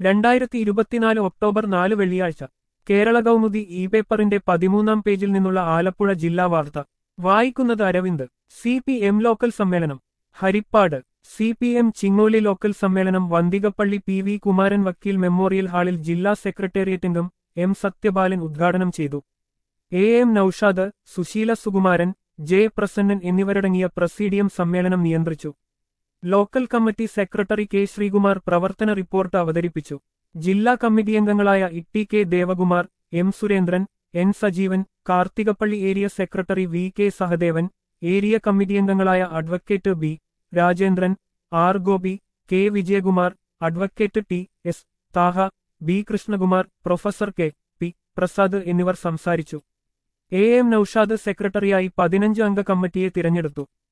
രണ്ടായിരത്തി ഇരുപത്തിനാല് ഒക്ടോബർ നാല് വെള്ളിയാഴ്ച കേരള കൗമുദി ഇ പേപ്പറിന്റെ പതിമൂന്നാം പേജിൽ നിന്നുള്ള ആലപ്പുഴ ജില്ലാ വാർത്ത വായിക്കുന്നത് Aravind C P M local സമ്മേളനം Haripad C P M Chingoli local സമ്മേളനം വന്തികപ്പള്ളി പി വി കുമാരൻ വക്കീൽ മെമ്മോറിയൽ ഹാളിൽ ജില്ലാ സെക്രട്ടേറിയറ്റ് അംഗം എം സത്യപാലൻ ഉദ്ഘാടനം ചെയ്തു A M Noushad Sushila Sukumaran J Prasannan എന്നിവരടങ്ങിയ പ്രസീഡിയം സമ്മേളനം നിയന്ത്രിച്ചു local committee secretary K Sreekumar പ്രവർത്തന റിപ്പോർട്ട് അവതരിപ്പിച്ചു ജില്ലാ കമ്മിറ്റി അംഗങ്ങളായ Itty K Devakumar M Surendran N Sajeevan Karthikappally area secretary V K Sahadevan area committee അംഗങ്ങളായ advocate B Rajendran R Gopi K Vijayakumar advocate T S Thaha B Krishnakumar professor K P Prasad എന്നിവർ സംസാരിച്ചു എ എം നൌഷാദ് സെക്രട്ടറിയായി പതിനഞ്ച് അംഗ കമ്മിറ്റിയെ തിരഞ്ഞെടുത്തു